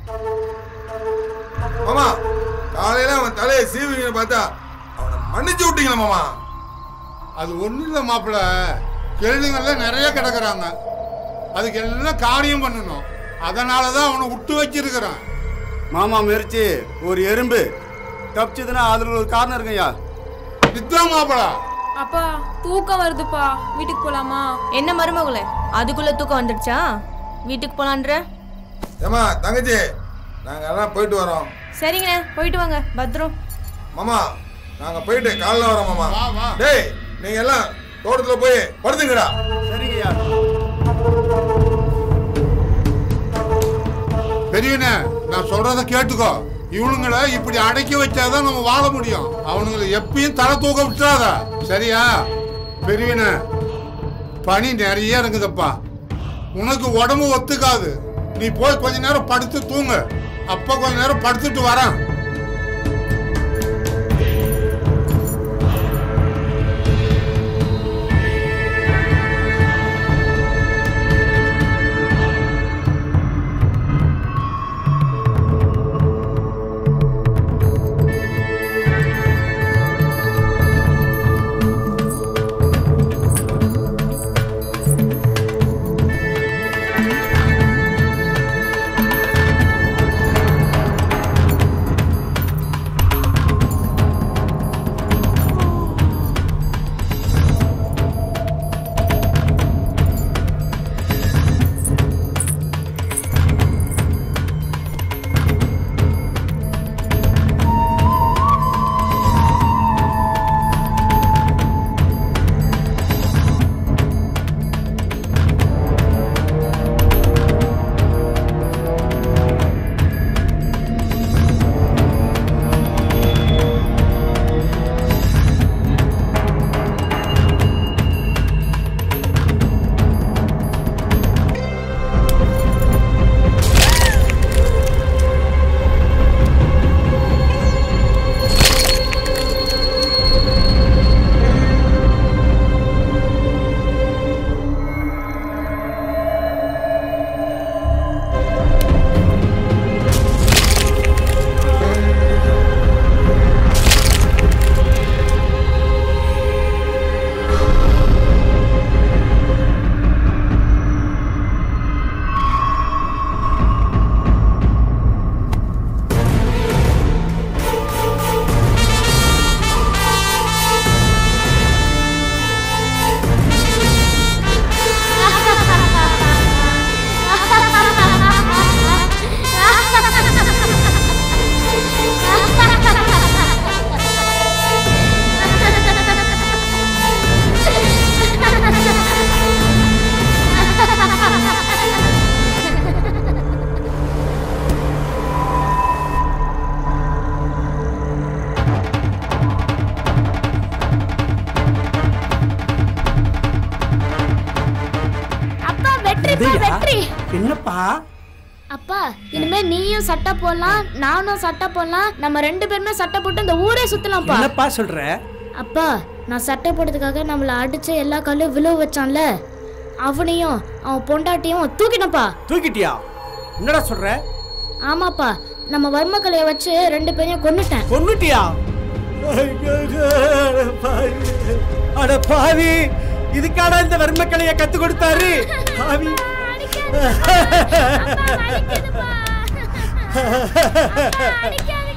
மாமா காலையில அவன் தலையை சீவிங்கன்னு பார்த்தா அவனை மன்னிச்சு விட்டீங்களா மாமா அது ஒன்றும் இல்லை மாப்பிள்ள கெழுதுங்கள்லாம் நிறைய கிடக்குறாங்க அதுக்கு எல்லாம் காரியம் பண்ணணும் அதனால தான் அவனை விட்டு வச்சிருக்கிறேன் மாமா முயற்சி ஒரு எறும்பு தப்பிச்சதுன்னா அதுல ஒரு காரணம் இருக்குங்கய்யா இதுதான் மாப்பிள்ள அப்பா தூக்கம் வருதுப்பா வீட்டுக்கு போலாமா என்ன மருமகளே அதுக்குள்ள தூக்கம் வந்துடுச்சா வீட்டுக்கு போலான்ற ஏமா தங்கச்சி நாங்க எல்லாம் போயிட்டு வரோம் சரிங்கண்ணே போயிட்டு வாங்க பத்திரம் மாமா நாங்க போயிட்டு காலைல வரோம் மாமா வா, வா. டேய் நீங்க எல்லாம் தோட்டத்துல போய் படுத்துங்கடா சரிங்கய்யா பெரியண்ணே நான் சொல்றத கேட்டுக்கோ இவனுங்களை இப்படி அடக்கி வச்சாதான் நம்ம வாழ முடியும் அவனுங்களை எப்பயும் தலை தூக்க விட்டுறாத சரியா பெரியண்ணே பனி நிறைய இருக்குதப்பா உனக்கு உடம்பு ஒத்துக்காது நீ போய் கொஞ்ச நேரம் படுத்து தூங்கு அப்ப கொஞ்ச நேரம் படுத்துட்டு வரேன் அப்பா வெற்றிப்பா வெற்றி என்னப்பா அப்பா இனிமே நீயும் சட்டை போடலாம் நானும் சட்டை போடலாம் நம்ம ரெண்டு பேருமே சட்டை போட்டு இந்த ஊரே சுத்தலாம்ப்பா என்னப்பா சொல்ற அப்பா நான் சட்டை போடுறதுக்காக நம்மள அடிச்சு எல்லா கல்லும் விழுவ வச்சான்ல அவனையும் அவன் பொண்டாட்டியும் தூக்கினப்பா தூக்கிட்டியா என்னடா சொல்ற ஆமாப்பா நம்ம வர்மக்கலையை வச்சு ரெண்டு பேரையும் கொன்னுட்டேன் கொன்னுட்டியா அட பாவி இதுக்காடா இந்த வர்மக்கலைய கத்து கொடுத்தாரு பாவி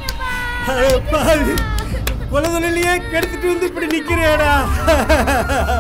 அட பாவி குலதொழிலையே கெடுத்துட்டு வந்து இப்படி நிக்கிறியாடா